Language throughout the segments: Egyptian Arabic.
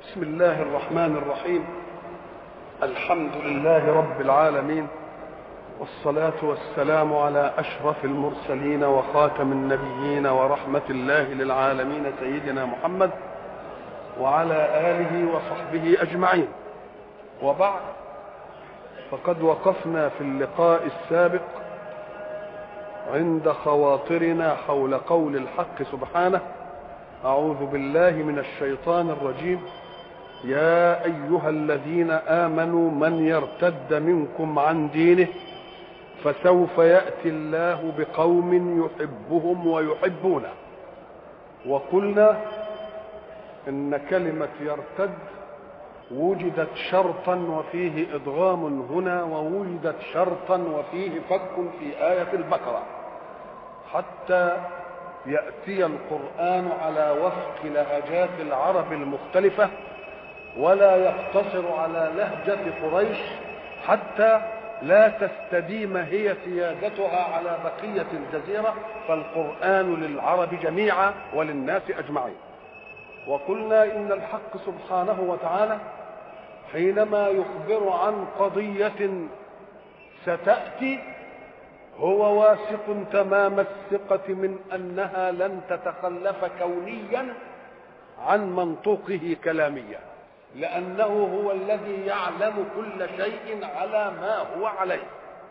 بسم الله الرحمن الرحيم الحمد لله رب العالمين والصلاة والسلام على أشرف المرسلين وخاتم النبيين ورحمة الله للعالمين سيدنا محمد وعلى آله وصحبه أجمعين وبعد فقد وقفنا في اللقاء السابق عند خواطرنا حول قول الحق سبحانه أعوذ بالله من الشيطان الرجيم يا أيها الذين آمنوا من يرتد منكم عن دينه فسوف يأتي الله بقوم يحبهم ويحبونه وقلنا إن كلمة يرتد وجدت شرطا وفيه إدغام هنا ووجدت شرطا وفيه فك في آية البقرة حتى يأتي القرآن على وفق لهجات العرب المختلفة ولا يقتصر على لهجة قريش حتى لا تستديم هي سيادتها على بقية الجزيرة فالقرآن للعرب جميعا وللناس أجمعين وقلنا إن الحق سبحانه وتعالى حينما يخبر عن قضية ستأتي هو واثق تمام الثقة من أنها لن تتخلف كونيا عن منطوقه كلاميا لأنه هو الذي يعلم كل شيء على ما هو عليه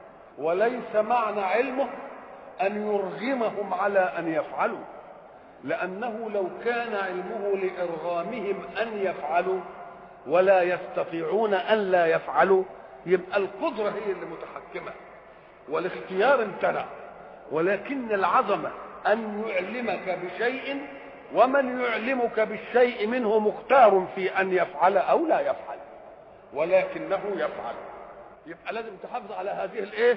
وليس معنى علمه أن يرغمهم على أن يفعلوا لأنه لو كان علمه لإرغامهم أن يفعلوا ولا يستطيعون أن لا يفعلوا يبقى القدرة هي اللي متحكمة والاختيار امتنع ولكن العظمة أن يعلمك بشيء ومن يعلمك بالشيء منه مختار في أن يفعل أو لا يفعل ولكنه يفعل يبقى لازم تحافظ على هذه الايه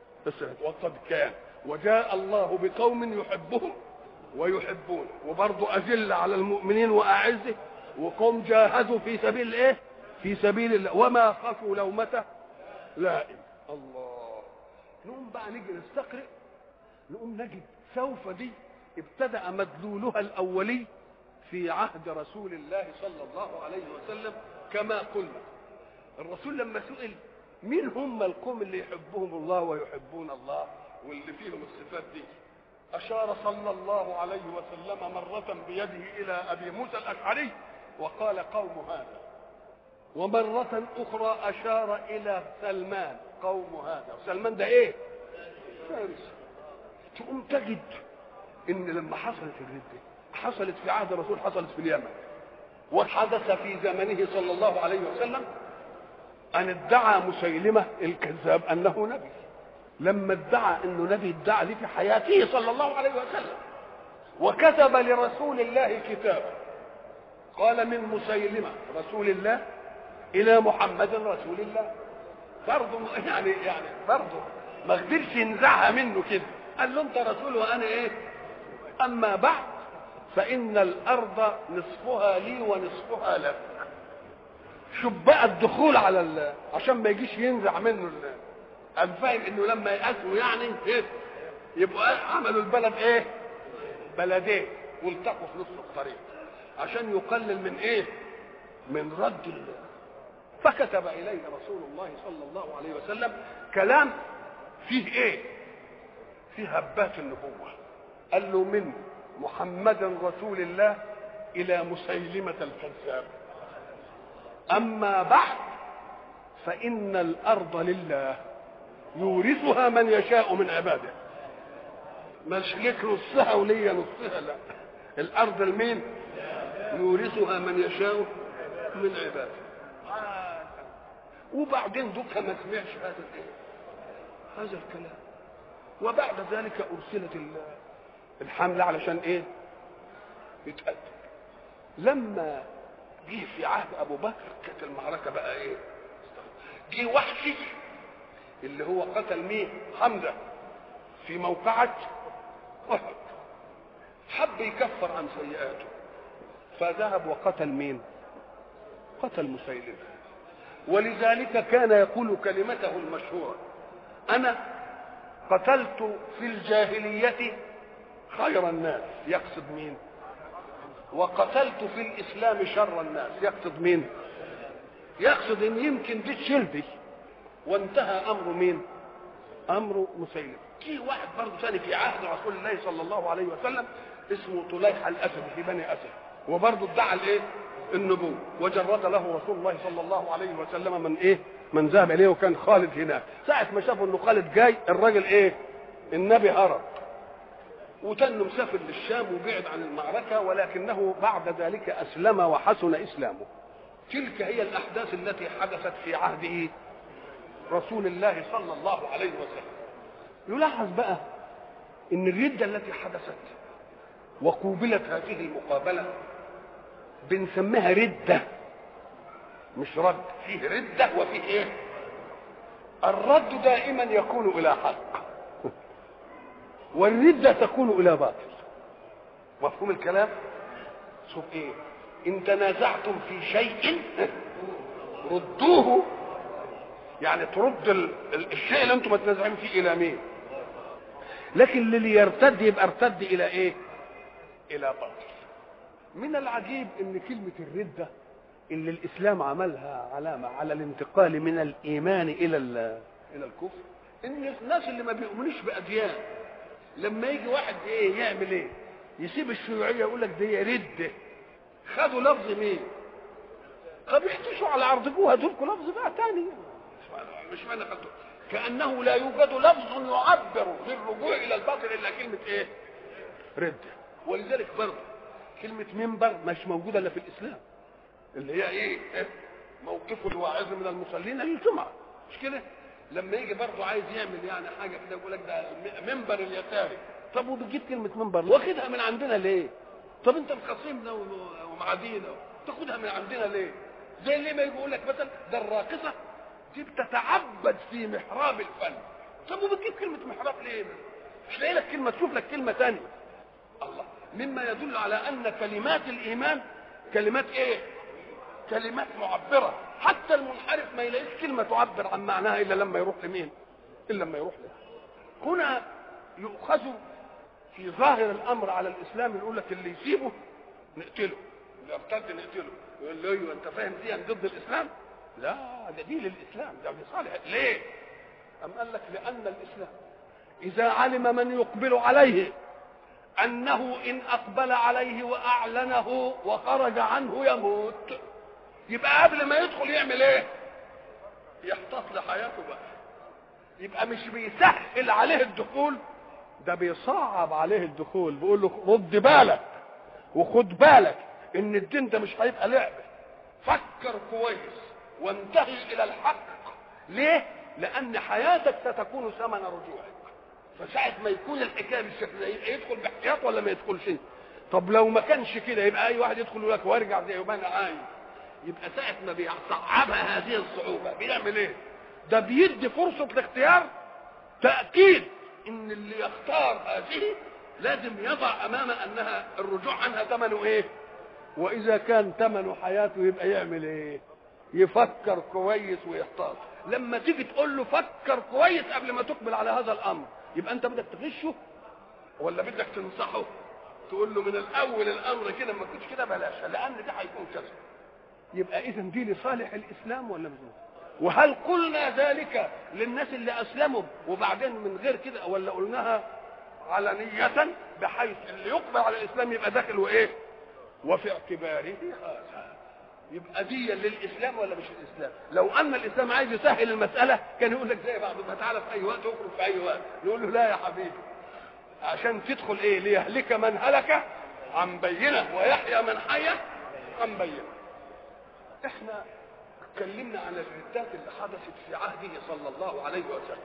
وقد كان وجاء الله بقوم يحبهم ويحبون وبرضه أذل على المؤمنين وأعزه وقوم جاهدوا في سبيل ايه في سبيل الله وما خافوا لومة لائم الله نقوم بقى نيجي نستقرئ نقوم نجد سوف دي ابتدأ مدلولها الأولي في عهد رسول الله صلى الله عليه وسلم كما قلنا الرسول لما سئل مين هم القوم اللي يحبهم الله ويحبون الله واللي فيهم الصفات دي أشار صلى الله عليه وسلم مرة بيده إلى أبي موسى الأشعري وقال قوم هذا ومرة أخرى أشار إلى سلمان قوم هذا وسلمان ده إيه؟ فارس تقوم تجد إن لما حصلت الردة حصلت في عهد الرسول حصلت في اليمن وحدث في زمنه صلى الله عليه وسلم أن ادعى مسيلمة الكذاب أنه نبي لما ادعى أنه نبي ادعى لي في حياته صلى الله عليه وسلم وكتب لرسول الله كتابا قال من مسيلمة رسول الله إلى محمد رسول الله برضه يعني يعني برضه ما قدرش ينزعها منه كده قال له أنت رسول وأنا إيه؟ أما بعد فإن الأرض نصفها لي ونصفها لك شوف بقى الدخول على ال... عشان ما يجيش ينزع منه ال... قام فاهم انه لما يقاسوا يعني ايه يبقى عملوا البلد ايه بلدين والتقوا في نص الطريق عشان يقلل من ايه من رد ال... فكتب اليه رسول الله صلى الله عليه وسلم كلام فيه ايه فيه هبات النبوه قال له من محمد رسول الله الى مسيلمه الكذاب اما بعد فان الارض لله يورثها من يشاء من عباده مش ليك نصها وليا نصها لا الارض لمين يورثها من يشاء من عباده وبعدين دوك ما سمعش هذا الايه هذا الكلام وبعد ذلك ارسلت الحمله علشان ايه يتقدم لما جه في عهد ابو بكر كانت المعركه بقى ايه جه وحشي اللي هو قتل مين حمزه في موقعه احد حب يكفر عن سيئاته فذهب وقتل مين قتل مسيلمه ولذلك كان يقول كلمته المشهوره انا قتلت في الجاهليه خير الناس يقصد مين وقتلت في الاسلام شر الناس يقصد مين يقصد ان يمكن دي تشيل دي وانتهى امر مين امر مسيلم في واحد برضه ثاني في عهد رسول الله صلى الله عليه وسلم اسمه طليحه الاسد في بني اسد وبرضه ادعى الايه النبوة وجرد له رسول الله صلى الله عليه وسلم من ايه من ذهب اليه وكان خالد هناك ساعة ما شافوا انه خالد جاي الراجل ايه النبي هرب وتنه مسافر للشام وبعد عن المعركة ولكنه بعد ذلك أسلم وحسن إسلامه تلك هي الأحداث التي حدثت في عهده رسول الله صلى الله عليه وسلم يلاحظ بقى ان الردة التي حدثت وقوبلت هذه المقابلة بنسميها ردة مش رد فيه ردة وفيه ايه الرد دائما يكون الى حق والردة تكون الى باطل مفهوم الكلام شوف ايه ان تنازعتم في شيء ردوه يعني ترد ال- ال- الشيء اللي انتم متنازعين فيه الى مين لكن اللي يرتد يبقى ارتد الى ايه الى باطل من العجيب ان كلمه الرده اللي الاسلام عملها علامه على الانتقال من الايمان الى ال- الى الكفر ان الناس اللي ما بيؤمنوش باديان لما يجي واحد ايه يعمل ايه يسيب الشيوعيه يقول لك دي رده خدوا لفظ مين طب احتشوا على عرضكوها دولكوا لفظ بقى تاني مش معنى خدوا كانه لا يوجد لفظ يعبر للرجوع الى الباطل الا كلمه ايه رده ولذلك برضه كلمه منبر مش موجوده الا في الاسلام اللي هي ايه إيه؟ موقف الواعظ من المصلين للجمعه مش كده لما يجي برضه عايز يعمل يعني حاجه كده يقول لك ده م- منبر اليساري طب وبتجيب كلمه منبر واخدها من عندنا ليه طب انت مخصمنا و- ومعادينا تاخدها من عندنا ليه زي اللي ما يقول لك مثلا ده الراقصه دي بتتعبد في محراب الفن طب وبتجيب كلمه محراب ليه مش لاقي لك كلمه تشوف لك كلمه ثانيه الله مما يدل على ان كلمات الايمان كلمات ايه كلمات معبره حتى المنحرف ما يلاقيش كلمه تعبر عن معناها الا لما يروح لمين الا لما يروح لها هنا يؤخذ في ظاهر الامر على الاسلام يقول لك اللي يسيبه نقتله اللي يرتد نقتله يقول له ايوه انت فاهم دي ضد الاسلام لا ده دي للاسلام ده لصالح ليه ام قال لك لان الاسلام اذا علم من يقبل عليه انه ان اقبل عليه واعلنه وخرج عنه يموت يبقى قبل ما يدخل يعمل ايه يحتاط لحياته بقى يبقى مش بيسهل عليه الدخول ده بيصعب عليه الدخول بيقول له رد بالك وخد بالك ان الدين ده مش هيبقى لعبه فكر كويس وانتهي الى الحق ليه لان حياتك ستكون ثمن رجوعك فساعة ما يكون الحكايه بالشكل ده يبقى يدخل باحتياط ولا ما يدخلش طب لو ما كانش كده يبقى اي واحد يدخل يقول لك وارجع زي ما انا عايز يبقى ساعة ما بيصعبها هذه الصعوبة بيعمل ايه؟ ده بيدي فرصة الاختيار تأكيد ان اللي يختار هذه لازم يضع امام انها الرجوع عنها ثمنه ايه؟ واذا كان ثمنه حياته يبقى يعمل ايه؟ يفكر كويس ويحتاط لما تيجي تقول له فكر كويس قبل ما تقبل على هذا الامر يبقى انت بدك تغشه ولا بدك تنصحه تقول له من الاول الامر كده ما كنتش كده بلاش لان ده هيكون كذا يبقى اذا دي لصالح الاسلام ولا مش وهل قلنا ذلك للناس اللي اسلموا وبعدين من غير كده ولا قلناها علنية بحيث اللي يقبل على الاسلام يبقى داخل وايه وفي اعتباره هذا يبقى دي للاسلام ولا مش الاسلام لو ان الاسلام عايز يسهل المساله كان يقول لك زي بعض ما تعالى في اي وقت اخرج في اي وقت نقول له لا يا حبيبي عشان تدخل ايه ليهلك من هلك عن بينه ويحيى من حي عن بينه احنا اتكلمنا عن الردات اللي حدثت في عهده صلى الله عليه وسلم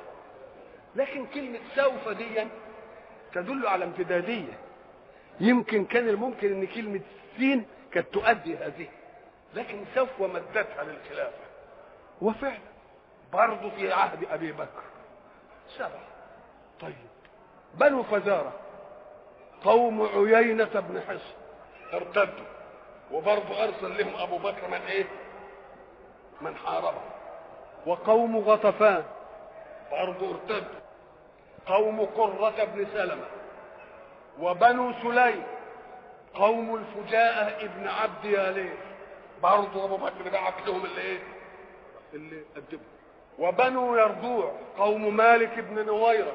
لكن كلمة سوف دي تدل على امتدادية يمكن كان الممكن ان كلمة سين كانت تؤدي هذه لكن سوف ومدتها للخلافة وفعلا برضه في عهد ابي بكر سبع طيب بنو فزارة قوم عيينة بن حصن ارتدوا وبرضه ارسل لهم ابو بكر من ايه من حاربه وقوم غطفان برضه ارتدوا قوم قرة بن سلمة وبنو سليم قوم الفجاءة ابن عبد ياليه برضه ابو بكر بعت لهم اللي ايه اللي قدموا وبنو يربوع قوم مالك بن نويرة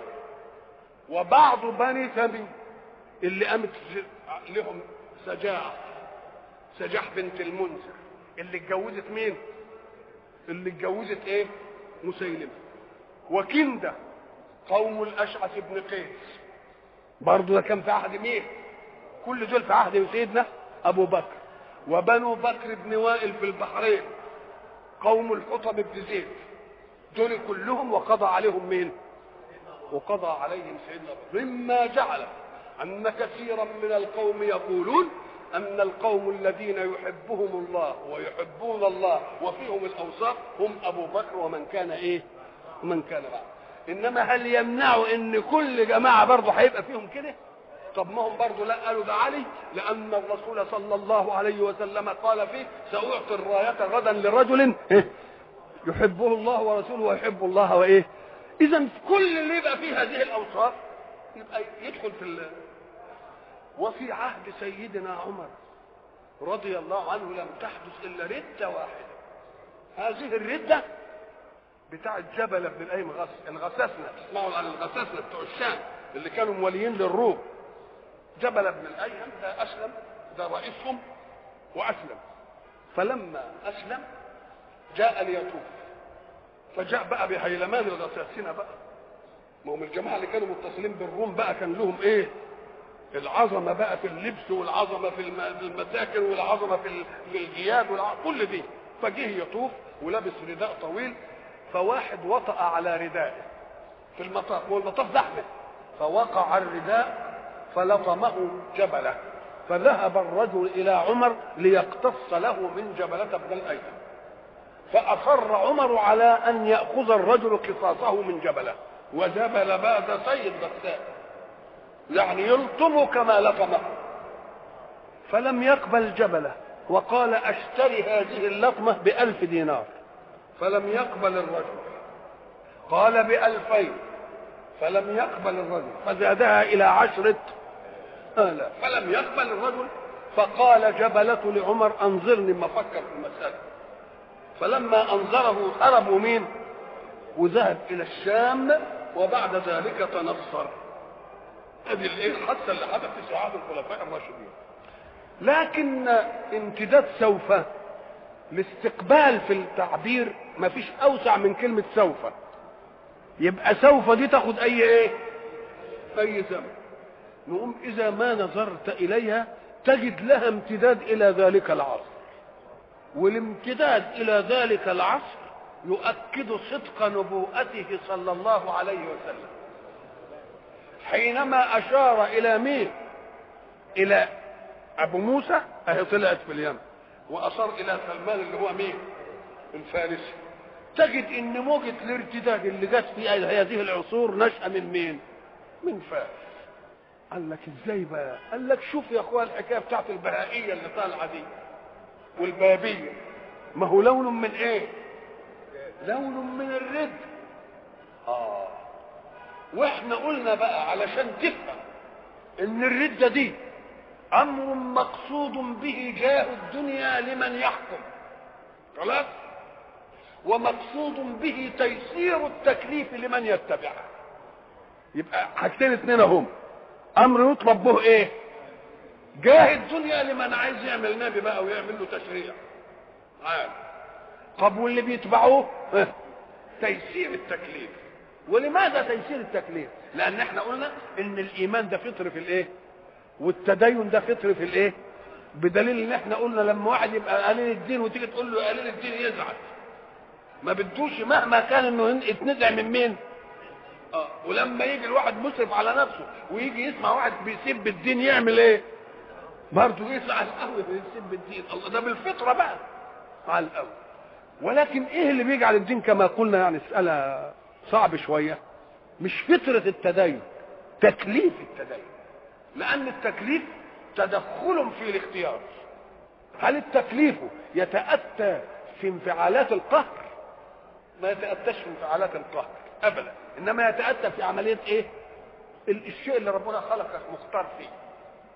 وبعض بني تميم اللي قامت لهم سجاع سجاح بنت المنذر اللي اتجوزت مين اللي اتجوزت ايه مسيلمه وكنده قوم الاشعث بن قيس برضه ده كان في عهد مين كل دول في عهد سيدنا ابو بكر وبنو بكر بن وائل في البحرين قوم الحطب بن زيد دول كلهم وقضى عليهم مين وقضى عليهم سيدنا أبو مما جعل أن كثيرا من القوم يقولون أن القوم الذين يحبهم الله ويحبون الله وفيهم الأوصاف هم أبو بكر ومن كان إيه ومن كان بعد إنما هل يمنعوا إن كل جماعة برضه هيبقى فيهم كده طب ما هم برضه لا قالوا ده علي لأن الرسول صلى الله عليه وسلم قال فيه سأعطي الراية غدا لرجل يحبه الله ورسوله ويحب الله وإيه إذا كل اللي يبقى فيه هذه الأوصاف يبقى يدخل في ال... وفي عهد سيدنا عمر رضي الله عنه لم تحدث إلا ردة واحدة هذه الردة بتاعة جبل بن الأيم غس الغساسنة تسمعوا عن الغساسنة بتوع الشام اللي كانوا موليين للروم جبل بن الأيهم ده أسلم ده رئيسهم وأسلم فلما أسلم جاء ليطوف فجاء بقى بهيلمان الغساسنة بقى ما هم الجماعة اللي كانوا متصلين بالروم بقى كان لهم إيه العظمة بقى في اللبس والعظمة في المساكن والعظمة في الجياد كل دي فجه يطوف ولابس رداء طويل فواحد وطأ على ردائه في المطاف والمطاف زحمة فوقع الرداء فلطمه جبله فذهب الرجل إلى عمر ليقتص له من جبلة ابن الأيتم فأصر عمر على أن يأخذ الرجل قصاصه من جبله وجبل بعد سيد غسان يعني يلطم كما لطمه فلم يقبل جبله وقال اشتري هذه اللطمة بألف دينار فلم يقبل الرجل قال بألفين فلم يقبل الرجل فزادها إلى عشرة آلاف فلم يقبل الرجل فقال جبلة لعمر أنظرني ما فكر في المسألة فلما أنظره هربوا مين وذهب إلى الشام وبعد ذلك تنصر هذه الايه الحادثه اللي حدثت في عهد الخلفاء الراشدين لكن امتداد سوف الاستقبال في التعبير ما فيش اوسع من كلمه سوف يبقى سوف دي تاخد اي ايه اي زمن نقوم اذا ما نظرت اليها تجد لها امتداد الى ذلك العصر والامتداد الى ذلك العصر يؤكد صدق نبوءته صلى الله عليه وسلم حينما اشار الى مين الى ابو موسى اهي طلعت في اليمن واشار الى سلمان اللي هو مين الفارسي تجد ان موجة الارتداد اللي جت في هذه العصور نشأة من مين من فارس قال لك ازاي بقى قال لك شوف يا اخوان الحكايه بتاعت البهائيه اللي طالعه دي والبابيه ما هو لون من ايه لون من الرد اه واحنا قلنا بقى علشان تفهم ان الردة دي امر مقصود به جاه الدنيا لمن يحكم خلاص ومقصود به تيسير التكليف لمن يتبعه يبقى حاجتين اتنين اهم امر يطلب به ايه جاه الدنيا لمن عايز يعمل نبي بقى ويعمل له تشريع عام طب واللي بيتبعوه تيسير التكليف ولماذا تيسير التكليف لان احنا قلنا ان الايمان ده فطر في الايه والتدين ده فطر في الايه بدليل ان احنا قلنا لما واحد يبقى قليل الدين وتيجي تقول له قليل الدين يزعل ما بدوش مهما كان انه يتنزع من مين اه ولما يجي الواحد مسرف على نفسه ويجي يسمع واحد بيسب الدين يعمل ايه برضه يزعل قوي بيسب الدين الله ده بالفطره بقى على الاول ولكن ايه اللي بيجعل الدين كما قلنا يعني مساله صعب شويه مش فطره التدين تكليف التدين لان التكليف تدخل في الاختيار هل التكليف يتاتى في انفعالات القهر ما يتاتاش في انفعالات القهر ابدا انما يتاتى في عمليه ايه الشيء اللي ربنا خلقك مختار فيه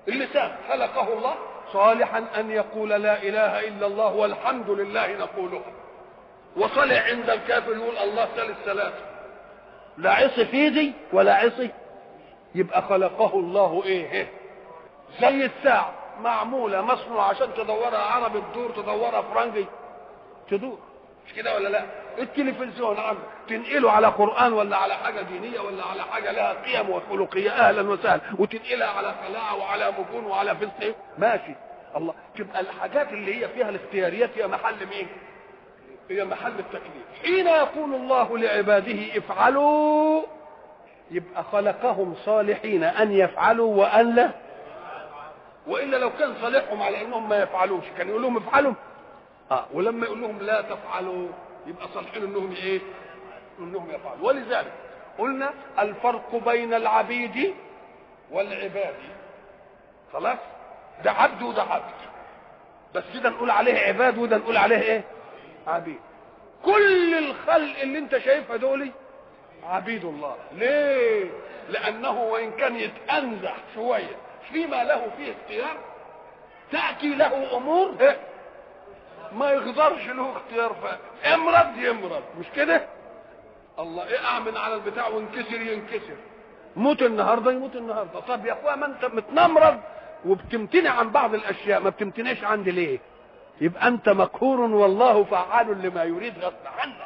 اللسان خلقه الله صالحا ان يقول لا اله الا الله والحمد لله نقولها وصلح عند الكافر يقول الله ثالث ثلاثه لا عصي في دي ولا عصي يبقى خلقه الله ايه زي الساعه معموله مصنوع عشان تدورها عربي تدور تدورها فرنجي تدور مش كده ولا لا التلفزيون عم تنقله على قران ولا على حاجه دينيه ولا على حاجه لها قيم وخلقيه اهلا وسهلا وتنقلها على خلاعه وعلى مجون وعلى فلسطين ماشي الله تبقى الحاجات اللي هي فيها الاختياريات هي محل مين هي محل التكليف حين يقول الله لعباده افعلوا يبقى خلقهم صالحين ان يفعلوا وان لا والا لو كان صالحهم على انهم ما يفعلوش كان يقول لهم افعلوا اه ولما يقول لهم لا تفعلوا يبقى صالحين انهم ايه انهم يفعلوا ولذلك قلنا الفرق بين العبيد والعباد خلاص ده عبد وده عبد بس ده نقول عليه عباد وده نقول عليه ايه عبيد كل الخلق اللي انت شايفها دول عبيد الله ليه لانه وان كان يتانزح شويه فيما له فيه اختيار تاتي له امور إيه؟ ما يقدرش له اختيار فيها امرض يمرض مش كده الله اقع من على البتاع وانكسر ينكسر موت النهارده يموت النهارده طب يا اخويا ما انت متنمرض وبتمتنع عن بعض الاشياء ما بتمتنعش عندي ليه يبقى انت مقهور والله فعال لما يريد غصب عنك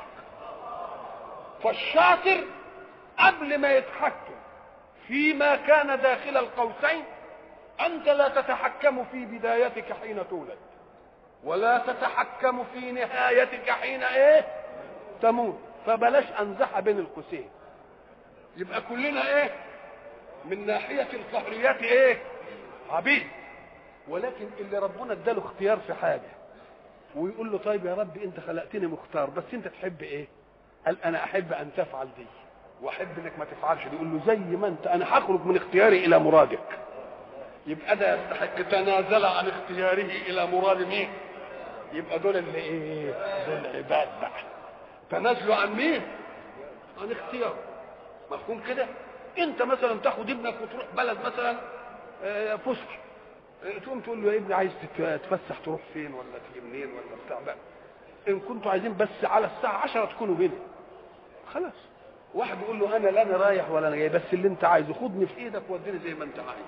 فالشاطر قبل ما يتحكم فيما كان داخل القوسين انت لا تتحكم في بدايتك حين تولد ولا تتحكم في نهايتك حين ايه تموت فبلاش انزح بين القوسين يبقى كلنا ايه من ناحية القهريات ايه عبيد ولكن اللي ربنا اداله اختيار في حاجة ويقول له طيب يا رب انت خلقتني مختار بس انت تحب ايه قال انا احب ان تفعل دي واحب انك ما تفعلش دي يقول له زي ما انت انا هخرج من اختياري الى مرادك يبقى ده يستحق تنازل عن اختياره الى مراد مين يبقى دول اللي ايه دول عباد بقى تنازلوا عن مين عن اختياره مفهوم كده انت مثلا تاخد ابنك وتروح بلد مثلا فسح تقوم تقول له يا ابني عايز تتفسح تروح فين ولا تيجي منين ولا بتاع بقى ان كنتوا عايزين بس على الساعه 10 تكونوا هنا خلاص واحد يقول له انا لا انا رايح ولا انا جاي بس اللي انت عايزه خدني في ايدك ووديني زي ما انت عايز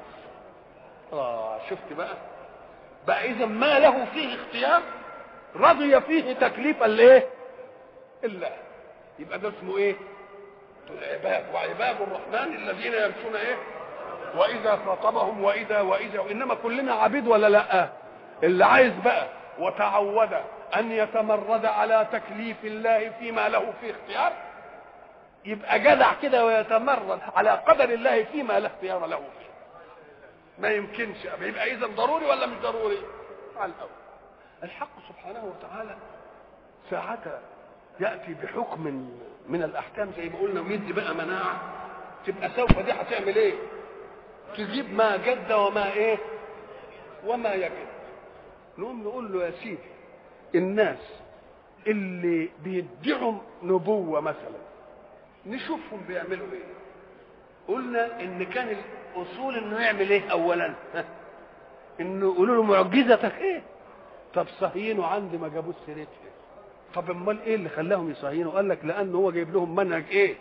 اه شفت بقى بقى اذا ما له فيه اختيار رضي فيه تكليف الايه الله يبقى ده اسمه ايه العباد وعباد الرحمن الذين يمشون ايه واذا خاطبهم واذا واذا انما كلنا عبيد ولا لا اللي عايز بقى وتعود ان يتمرد على تكليف الله فيما له فيه اختيار يبقى جدع كده ويتمرد على قدر الله فيما لا اختيار له فيه ما يمكنش يبقى اذا ضروري ولا مش ضروري على الاول الحق سبحانه وتعالى ساعتها ياتي بحكم من الاحكام زي ما قلنا ويدي بقى مناعه تبقى سوف دي هتعمل ايه تجيب ما جد وما ايه وما يجد نقوم نقول له يا سيدي الناس اللي بيدعوا نبوه مثلا نشوفهم بيعملوا ايه قلنا ان كان الاصول انه يعمل ايه اولا انه يقولوا له معجزتك ايه طب صهينوا عندي ما جابوش سيرتها طب امال ايه اللي خلاهم يصهينوا قال لك لان هو جايب لهم منهج ايه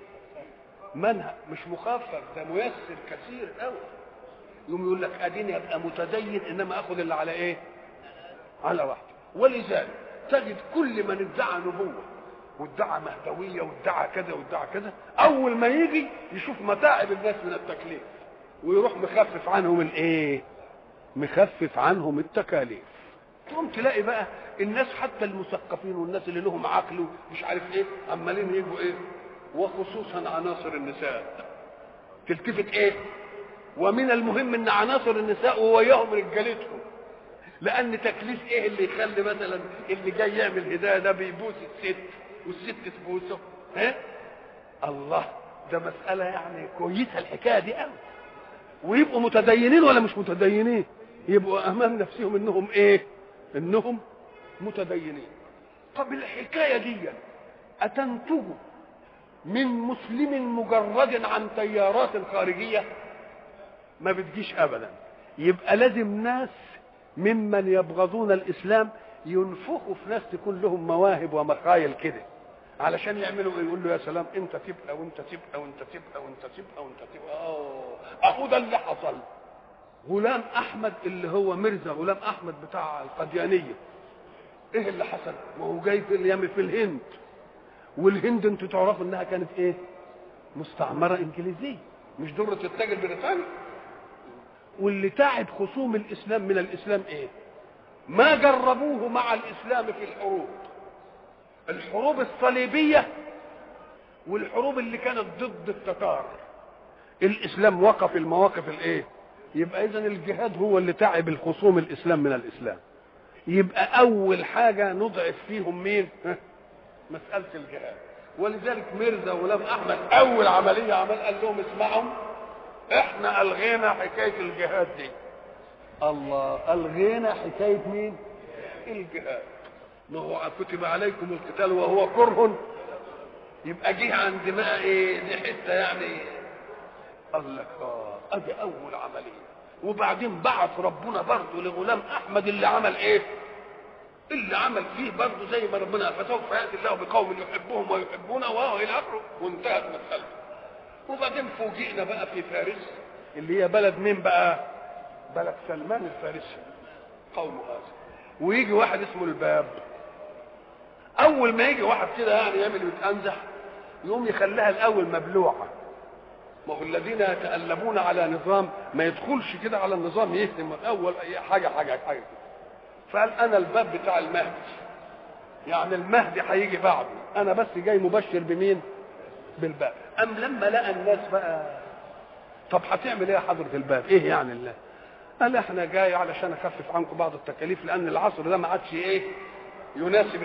منهج مش مخفف ده ميسر كثير قوي يقوم يقول لك اديني ابقى متدين انما اخذ اللي على ايه على واحده ولذلك تجد كل من ادعى نبوه وادعى مهدويه وادعى كذا وادعى كذا اول ما يجي يشوف متاعب الناس من التكليف ويروح مخفف عنهم الايه مخفف عنهم التكاليف تقوم تلاقي بقى الناس حتى المثقفين والناس اللي لهم عقل ومش عارف ايه عمالين يجوا ايه وخصوصا عناصر النساء تلتفت ايه ومن المهم ان عناصر النساء ووياهم رجالتهم لان تكليف ايه اللي يخلي مثلا اللي جاي يعمل هدايه ده بيبوس الست والست تبوسه ها الله ده مساله يعني كويسه الحكايه دي قوي ويبقوا متدينين ولا مش متدينين يبقوا امام نفسهم انهم ايه انهم متدينين طب الحكايه دي اتنتج من مسلم مجرد عن تيارات خارجيه ما بتجيش ابدا يبقى لازم ناس ممن يبغضون الاسلام ينفخوا في ناس تكون لهم مواهب ومخايل كده علشان يعملوا ايه يقول له يا سلام انت تبقى وانت تبقى وانت تبقى وانت تبقى وانت تبقى اه اهو ده اللي حصل غلام احمد اللي هو مرزا غلام احمد بتاع القديانيه ايه اللي حصل ما هو جاي في اليمن في الهند والهند انتوا تعرفوا انها كانت ايه مستعمره انجليزيه مش دره التاج البريطاني واللي تعب خصوم الاسلام من الاسلام ايه ما جربوه مع الاسلام في الحروب الحروب الصليبيه والحروب اللي كانت ضد التتار الاسلام وقف المواقف الايه يبقى اذا الجهاد هو اللي تعب الخصوم الاسلام من الاسلام يبقى اول حاجه نضعف فيهم مين مساله الجهاد ولذلك ميرزا غلام احمد اول عمليه عمل قال لهم اسمعوا احنا الغينا حكايه الجهاد دي الله الغينا حكايه مين الجهاد ما هو كتب عليكم القتال وهو كره يبقى جه عند بقى ايه دي حته يعني قال لك اه ادي اول عمليه وبعدين بعث ربنا برضه لغلام احمد اللي عمل ايه اللي عمل فيه برضه زي ما ربنا فسوف ياتي الله بقوم يحبهم ويحبونه وهو الى اخره وانتهت مسألته وبعدين فوجئنا بقى في فارس اللي هي بلد مين بقى بلد سلمان الفارسي قوم هذا ويجي واحد اسمه الباب اول ما يجي واحد كده يعني يعمل يتأنزح يقوم يخليها الاول مبلوعه ما هو الذين يتألبون على نظام ما يدخلش كده على النظام يهدم اول اي حاجه حاجه حاجه فقال انا الباب بتاع المهدي يعني المهدي هيجي بعدي انا بس جاي مبشر بمين بالباب ام لما لقى الناس بقى طب هتعمل ايه يا حضره الباب ايه يعني الله قال احنا جاي علشان اخفف عنكم بعض التكاليف لان العصر ده ما عادش ايه يناسب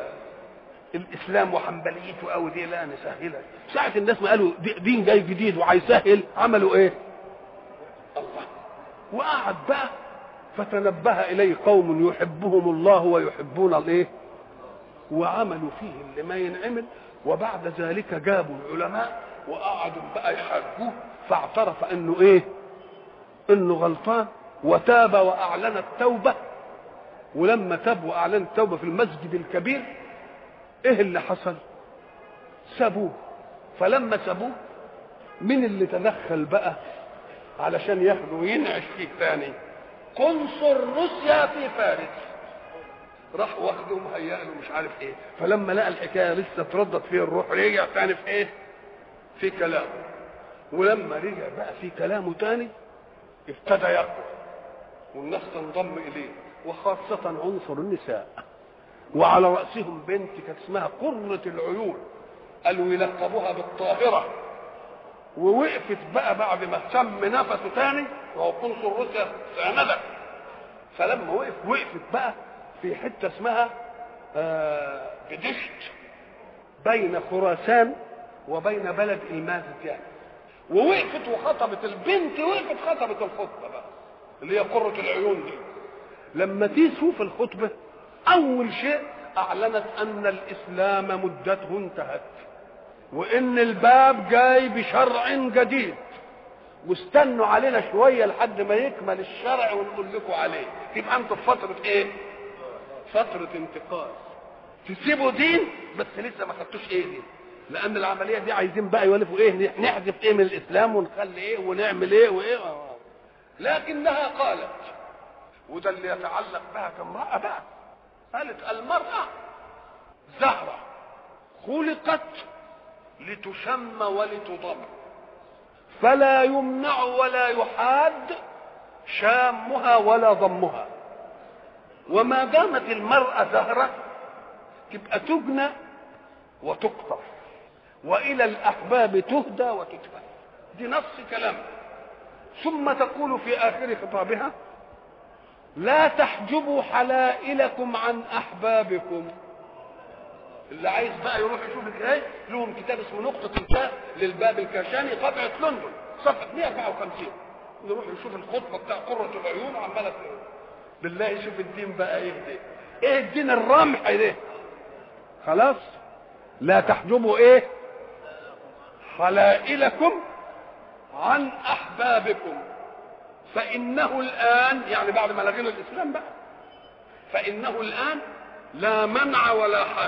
الاسلام وحنبليته قوي دي لا نسهلها ساعه الناس ما قالوا دين جاي جديد وهيسهل عملوا ايه الله وقعد بقى فتنبه اليه قوم يحبهم الله ويحبون الايه وعملوا فيه اللي ما ينعمل وبعد ذلك جابوا العلماء وقعدوا بقى يحاجوه فاعترف انه ايه انه غلطان وتاب واعلن التوبه ولما تاب واعلن التوبه في المسجد الكبير ايه اللي حصل سابوه فلما سابوه مين اللي تدخل بقى علشان ياخده وينعش فيه ثاني قنصل روسيا في فارس راح واخده مهيأ له مش عارف ايه فلما لقى الحكايه لسه تردد فيه الروح رجع تاني في ايه في كلامه ولما رجع بقى في كلامه تاني ابتدى يقوى والناس تنضم اليه وخاصة عنصر النساء وعلى رأسهم بنت كانت اسمها قرة العيون قالوا يلقبوها بالطاهرة ووقفت بقى بعد ما شم نفسه تاني وهو قنصل روسيا ساندك فلما وقف وقفت بقى في حته اسمها آه بدشت بين خراسان وبين بلد المازت ووقفت وخطبت البنت وقفت خطبت الخطبه بقى اللي هي قرة العيون دي لما تشوف الخطبة أول شيء أعلنت أن الإسلام مدته انتهت وإن الباب جاي بشرع جديد واستنوا علينا شوية لحد ما يكمل الشرع ونقول لكم عليه تبقى انتوا في فترة ايه؟ فترة انتقال تسيبوا دين بس لسه ما خدتوش ايه دين لأن العملية دي عايزين بقى يولفوا ايه نحذف ايه من الإسلام ونخلي ايه ونعمل ايه وايه لكنها قالت وده اللي يتعلق بها كامرأة بقى قالت المرأة زهرة خلقت لتشم ولتضم فلا يمنع ولا يحاد شامها ولا ضمها وما دامت المرأة زهرة تبقى تجنى وتقطف وإلى الأحباب تهدى وتتبع دي نص كلام ثم تقول في آخر خطابها لا تحجبوا حلائلكم عن أحبابكم اللي عايز بقى يروح يشوف ازاي لهم كتاب اسمه نقطة انتهاء للباب الكاشاني طبعة لندن صفحة 154 يروح يشوف الخطبة بتاع قرة العيون وعمالة بالله يشوف الدين بقى ايه ده ايه الدين الرمح ده خلاص لا تحجبوا ايه حلائلكم عن احبابكم فانه الان يعني بعد ما لغينا الاسلام بقى فانه الان لا منع ولا حد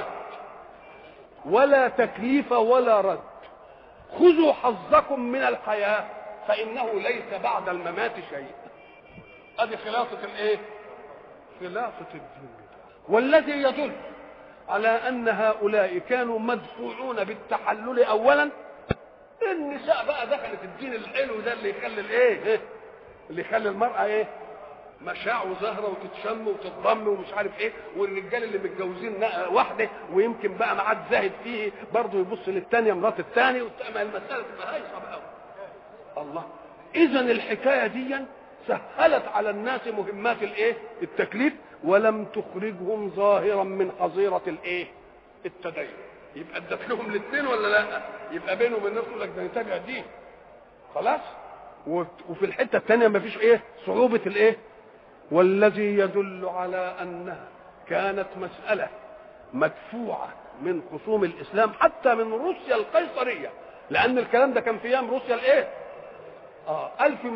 ولا تكليف ولا رد خذوا حظكم من الحياه فانه ليس بعد الممات شيء ادي خلاصه الايه خلاصه الدين والذي يدل على ان هؤلاء كانوا مدفوعون بالتحلل اولا النساء بقى دخلت الدين الحلو ده اللي يخلي الايه اللي يخلي المراه ايه مشاع وزهره وتتشم وتتضم ومش عارف ايه والرجال اللي متجوزين واحده ويمكن بقى معاد زاهد فيه برضه يبص للثانيه مرات الثاني المساله تبقى هايصه بقى الله اذا الحكايه دي سهلت على الناس مهمات الايه التكليف ولم تخرجهم ظاهرا من حظيره الايه التدين يبقى ادت لهم الاثنين ولا لا يبقى بينهم وبين نفسه لك ده نتابع دين خلاص وفي الحته الثانيه ما فيش ايه صعوبه الايه والذي يدل على انها كانت مساله مدفوعه من خصوم الاسلام حتى من روسيا القيصريه لان الكلام ده كان في ايام روسيا الايه اه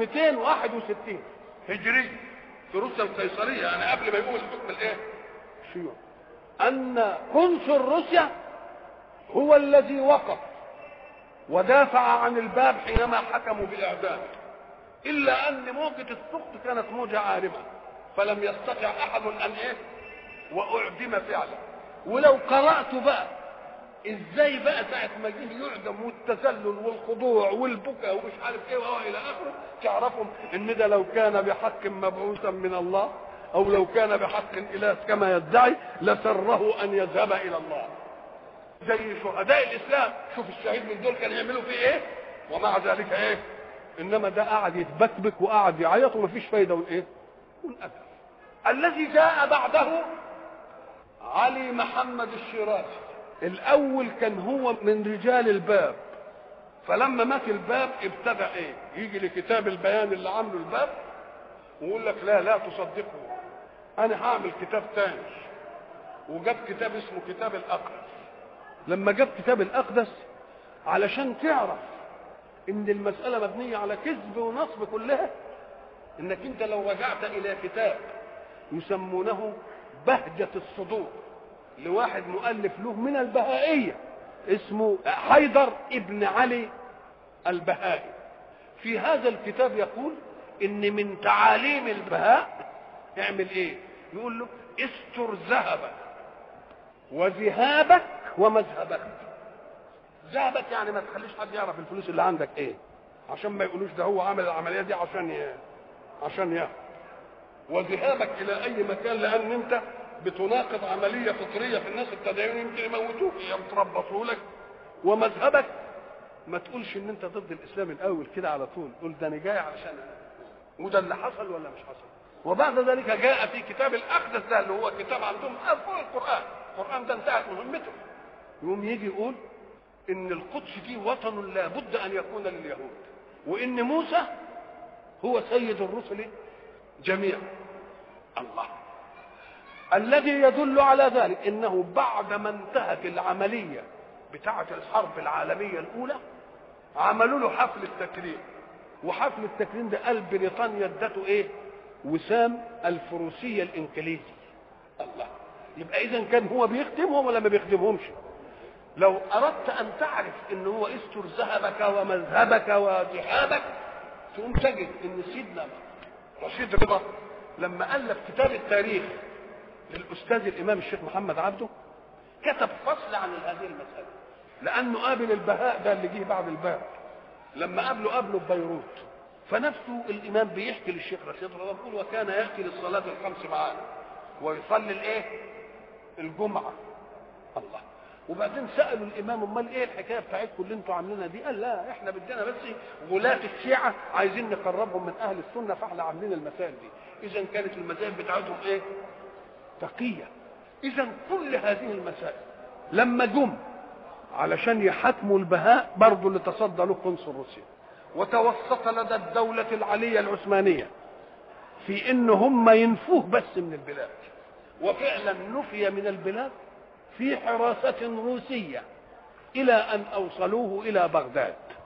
1261 هجري في روسيا القيصريه يعني قبل ما يقوم الحكم الايه الشيوعي ان قنصل روسيا هو الذي وقف ودافع عن الباب حينما حكموا بالاعدام الا ان موجه السقط كانت موجه عارمه فلم يستطع احد ان ايه واعدم فعلا ولو قرات بقى ازاي بقى ساعه ما جه يعدم والتذلل والخضوع والبكاء ومش عارف ايه والى اخره تعرفوا ان ده لو كان بحق مبعوثا من الله او لو كان بحق اله كما يدعي لسره ان يذهب الى الله زي شهداء الاسلام شوف الشهيد من دول كان يعملوا فيه ايه ومع ذلك ايه انما ده قعد يتبكبك وقعد يعيط ومفيش فايده والايه والادب الذي جاء بعده علي محمد الشيرازي الاول كان هو من رجال الباب فلما مات الباب ابتدى ايه يجي لكتاب البيان اللي عامله الباب ويقول لك لا لا تصدقه انا هعمل كتاب تاني وجاب كتاب اسمه كتاب الاقدس لما جاب كتاب الاقدس علشان تعرف ان المساله مبنيه على كذب ونصب كلها انك انت لو رجعت الى كتاب يسمونه بهجه الصدور لواحد مؤلف له من البهائيه اسمه حيدر ابن علي البهائي في هذا الكتاب يقول ان من تعاليم البهاء يعمل ايه يقول له استر ذهبك وذهابك ومذهبك ذهبك يعني ما تخليش حد يعرف الفلوس اللي عندك ايه عشان ما يقولوش ده هو عمل العمليه دي عشان ي... عشان ياخد وذهابك الى اي مكان لان انت بتناقض عمليه فطريه في الناس التدين يمكن يموتوك يتربصوا لك ومذهبك ما تقولش ان انت ضد الاسلام الاول كده على طول قول ده انا جاي علشان وده اللي حصل ولا مش حصل وبعد ذلك جاء في كتاب الاقدس ده اللي هو كتاب عندهم فوق القران القران ده انتهت مهمته يقوم يجي يقول ان القدس دي وطن لا بد ان يكون لليهود وان موسى هو سيد الرسل جميعا الله الذي يدل على ذلك انه بعد ما انتهت العمليه بتاعه الحرب العالميه الاولى عملوا له حفل التكريم وحفل التكريم ده قال بريطانيا ادته ايه وسام الفروسيه الانجليزي الله يبقى اذا كان هو بيخدمهم ولا ما بيخدمهمش لو اردت ان تعرف ان هو استر ذهبك ومذهبك وذهابك تقوم تجد ان سيدنا رشيد رضا لما الف كتاب التاريخ للاستاذ الامام الشيخ محمد عبده كتب فصل عن هذه المساله لانه قابل البهاء ده اللي جه بعد الباب لما قابله قابله ببيروت فنفسه الامام بيحكي للشيخ رشيد رضا بيقول وكان ياتي للصلاه الخمس معانا ويصلي الايه الجمعه الله وبعدين سالوا الامام امال ايه الحكايه بتاعتكم اللي انتوا عاملينها دي قال لا احنا بدنا بس غلاة الشيعه عايزين نقربهم من اهل السنه فاحنا عاملين المسائل دي اذا كانت المذاهب بتاعتهم ايه تقيه اذا كل هذه المسائل لما جم علشان يحاكموا البهاء برضه اللي تصدى له قنصل روسيا وتوسط لدى الدولة العلية العثمانية في ان هم ينفوه بس من البلاد وفعلا نفي من البلاد في حراسة روسية إلى أن أوصلوه إلى بغداد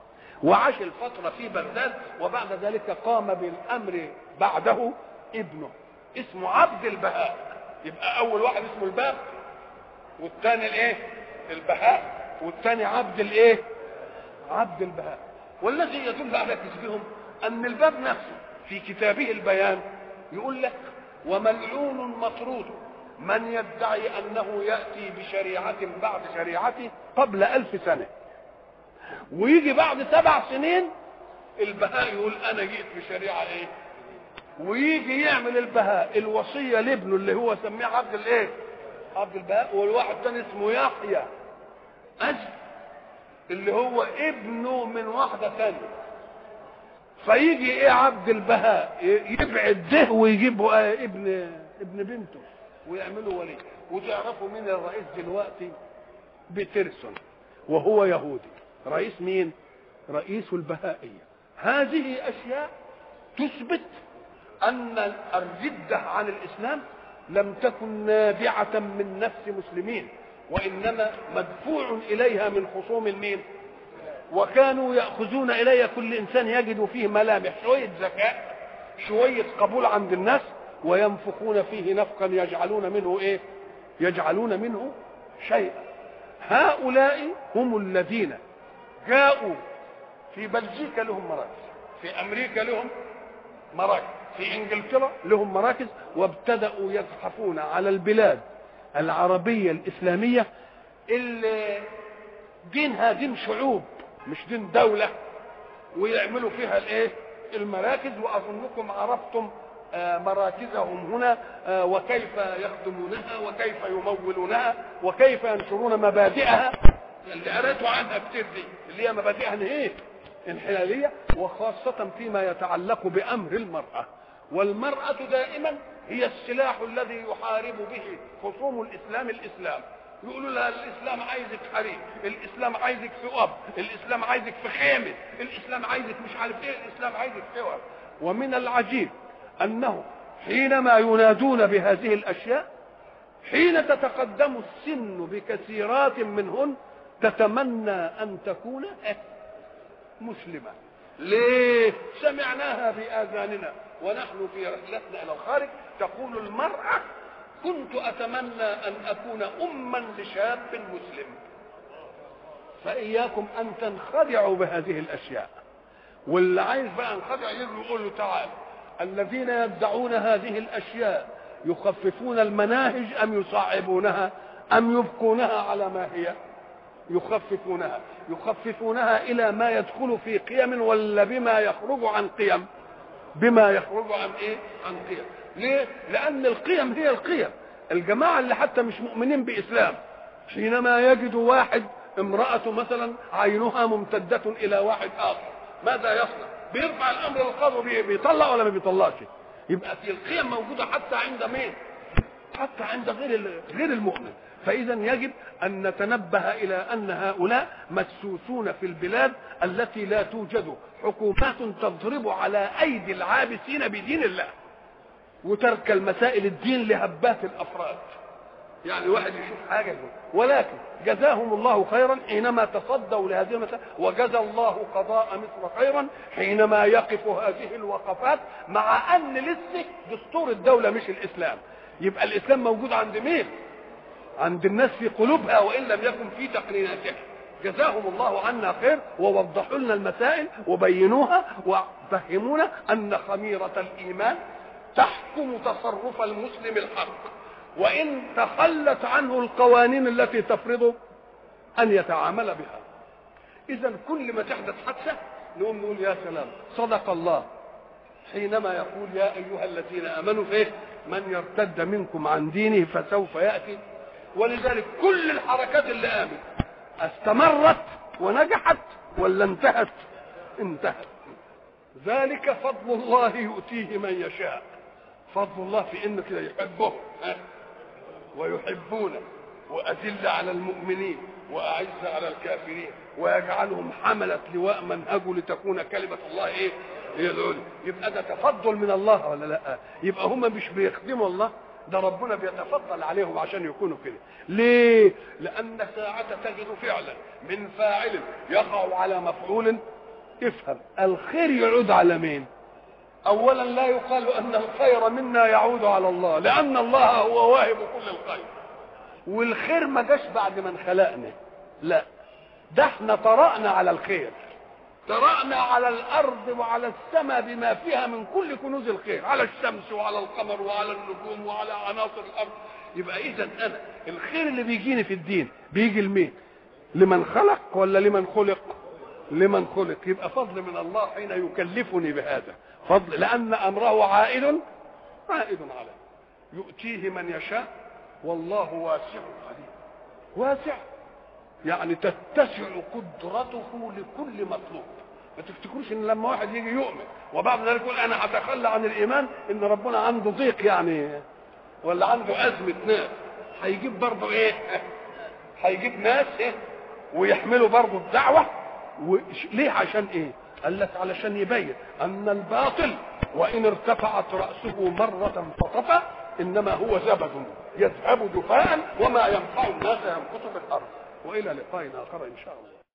وعاش الفترة في بغداد وبعد ذلك قام بالأمر بعده ابنه اسمه عبد البهاء يبقى أول واحد اسمه الباب والثاني الايه البهاء والثاني عبد الايه عبد البهاء والذي يدل على كذبهم ان الباب نفسه في كتابه البيان يقول لك وملعون مطرود من يدعي انه ياتي بشريعه بعد شريعته قبل الف سنه ويجي بعد سبع سنين البهاء يقول انا جئت بشريعه ايه ويجي يعمل البهاء الوصيه لابنه اللي هو سميه عبد الايه عبد البهاء والواحد تاني اسمه يحيى أجل اللي هو ابنه من واحدة تانية فيجي ايه عبد البهاء يبعد ده ويجيب آه ابن ابن بنته ويعملوا ولي وتعرفوا مين الرئيس دلوقتي بترسون وهو يهودي رئيس مين رئيس البهائية هذه أشياء تثبت أن الردة عن الإسلام لم تكن نابعة من نفس مسلمين وإنما مدفوع إليها من خصوم مين وكانوا يأخذون إلي كل إنسان يجد فيه ملامح شوية ذكاء شوية قبول عند الناس وينفخون فيه نفقا يجعلون منه إيه يجعلون منه شيئا هؤلاء هم الذين جاءوا في بلجيكا لهم مراكز في أمريكا لهم مراكز في انجلترا لهم مراكز وابتدأوا يزحفون على البلاد العربية الإسلامية اللي دينها دين شعوب مش دين دولة ويعملوا فيها الايه المراكز واظنكم عرفتم مراكزهم هنا وكيف يخدمونها وكيف يمولونها وكيف ينشرون مبادئها اللي قريتوا عنها كتير دي اللي هي مبادئها ايه انحلاليه وخاصه فيما يتعلق بامر المراه والمراه دائما هي السلاح الذي يحارب به خصوم الاسلام الاسلام يقولوا لها الاسلام عايزك حريم الاسلام عايزك في اب الاسلام عايزك في خيمه الاسلام عايزك مش عارف ايه الاسلام عايزك في اب ومن العجيب انه حينما ينادون بهذه الاشياء حين تتقدم السن بكثيرات منهن تتمنى ان تكون مسلمه ليه سمعناها باذاننا ونحن في رحلتنا الى الخارج تقول المراه كنت اتمنى ان اكون اما لشاب مسلم فاياكم ان تنخدعوا بهذه الاشياء واللي عايز بقى ينخدع يجي يقول له تعال الذين يدعون هذه الاشياء يخففون المناهج ام يصعبونها ام يبقونها على ما هي يخففونها يخففونها الى ما يدخل في قيم ولا بما يخرج عن قيم بما يخرج عن ايه عن قيم ليه لان القيم هي القيم الجماعه اللي حتى مش مؤمنين باسلام حينما يجد واحد امرأة مثلا عينها ممتدة إلى واحد آخر ماذا يصنع؟ بيرفع الأمر للقاضي بيطلق ولا ما بيطلقش؟ يبقى في القيم موجودة حتى عند مين؟ حتى عند غير غير المؤمن فإذا يجب أن نتنبه إلى أن هؤلاء مسوسون في البلاد التي لا توجد حكومات تضرب على أيدي العابثين بدين الله وترك المسائل الدين لهبات الأفراد يعني واحد يشوف حاجة يقول ولكن جزاهم الله خيرا حينما تصدوا لهذه المسائل وجزى الله قضاء مصر خيرا حينما يقف هذه الوقفات مع أن لسه دستور الدولة مش الإسلام يبقى الإسلام موجود عند مين؟ عند الناس في قلوبها وان لم يكن في تقنيناتها جزاهم الله عنا خير ووضحوا لنا المسائل وبينوها وفهمونا ان خميره الايمان تحكم تصرف المسلم الحق وان تخلت عنه القوانين التي تفرض ان يتعامل بها اذا كل ما تحدث حادثه نقوم نقول يا سلام صدق الله حينما يقول يا ايها الذين امنوا فيه من يرتد منكم عن دينه فسوف ياتي ولذلك كل الحركات اللي قامت استمرت ونجحت ولا انتهت انتهت ذلك فضل الله يؤتيه من يشاء فضل الله في انه كده يحبه ويحبونه وأذل على المؤمنين وأعز على الكافرين ويجعلهم حملة لواء منهجه لتكون كلمة الله إيه؟ هي العليا يبقى ده تفضل من الله ولا لا؟ يبقى هم مش بيخدموا الله ده ربنا بيتفضل عليهم عشان يكونوا كده ليه لان ساعة تجد فعلا من فاعل يقع على مفعول افهم الخير يعود على مين اولا لا يقال ان الخير منا يعود على الله لان الله هو واهب كل الخير والخير ما جاش بعد من خلقنا لا ده احنا طرأنا على الخير طرأنا على الأرض وعلى السماء بما فيها من كل كنوز الخير على الشمس وعلى القمر وعلى النجوم وعلى عناصر الأرض يبقى إذا أنا الخير اللي بيجيني في الدين بيجي لمين؟ لمن خلق ولا لمن خلق؟ لمن خلق يبقى فضل من الله حين يكلفني بهذا فضل لأن أمره عائد عائد عليه يؤتيه من يشاء والله واسع عليم واسع يعني تتسع قدرته لكل مطلوب ما تفتكروش ان لما واحد يجي يؤمن وبعد ذلك يقول انا اتخلى عن الايمان ان ربنا عنده ضيق يعني ولا عنده ازمه ناس هيجيب برضه ايه هيجيب ناس ايه ويحملوا برضه الدعوه ليه عشان ايه قال لك علشان يبين ان الباطل وان ارتفعت راسه مره فطفى انما هو زبد يذهب جفاء وما ينفع الناس يمكث في الارض والى لقاء اخر ان شاء الله